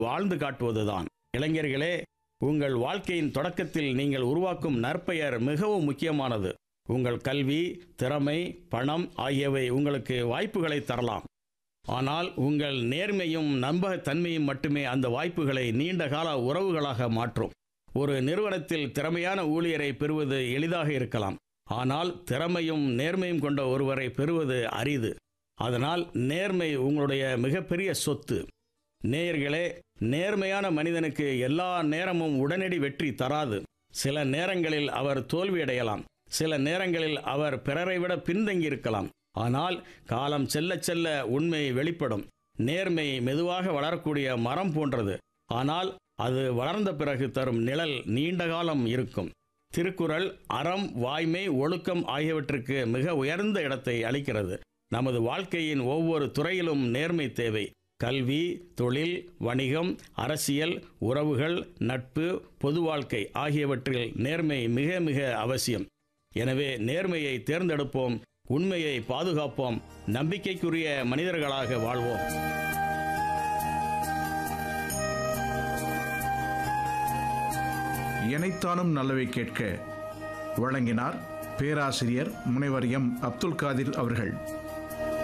வாழ்ந்து காட்டுவதுதான் இளைஞர்களே உங்கள் வாழ்க்கையின் தொடக்கத்தில் நீங்கள் உருவாக்கும் நற்பெயர் மிகவும் முக்கியமானது உங்கள் கல்வி திறமை பணம் ஆகியவை உங்களுக்கு வாய்ப்புகளை தரலாம் ஆனால் உங்கள் நேர்மையும் நம்பகத்தன்மையும் மட்டுமே அந்த வாய்ப்புகளை நீண்டகால உறவுகளாக மாற்றும் ஒரு நிறுவனத்தில் திறமையான ஊழியரை பெறுவது எளிதாக இருக்கலாம் ஆனால் திறமையும் நேர்மையும் கொண்ட ஒருவரை பெறுவது அரிது அதனால் நேர்மை உங்களுடைய மிகப்பெரிய சொத்து நேயர்களே நேர்மையான மனிதனுக்கு எல்லா நேரமும் உடனடி வெற்றி தராது சில நேரங்களில் அவர் தோல்வியடையலாம் சில நேரங்களில் அவர் பிறரை விட பின்தங்கி இருக்கலாம் ஆனால் காலம் செல்ல செல்ல உண்மை வெளிப்படும் நேர்மை மெதுவாக வளரக்கூடிய மரம் போன்றது ஆனால் அது வளர்ந்த பிறகு தரும் நிழல் நீண்ட காலம் இருக்கும் திருக்குறள் அறம் வாய்மை ஒழுக்கம் ஆகியவற்றுக்கு மிக உயர்ந்த இடத்தை அளிக்கிறது நமது வாழ்க்கையின் ஒவ்வொரு துறையிலும் நேர்மை தேவை கல்வி தொழில் வணிகம் அரசியல் உறவுகள் நட்பு பொது வாழ்க்கை ஆகியவற்றில் நேர்மை மிக மிக அவசியம் எனவே நேர்மையை தேர்ந்தெடுப்போம் உண்மையை பாதுகாப்போம் நம்பிக்கைக்குரிய மனிதர்களாக வாழ்வோம் எனைத்தானும் நல்லவை கேட்க வழங்கினார் பேராசிரியர் முனைவர் எம் அப்துல் காதிர் அவர்கள்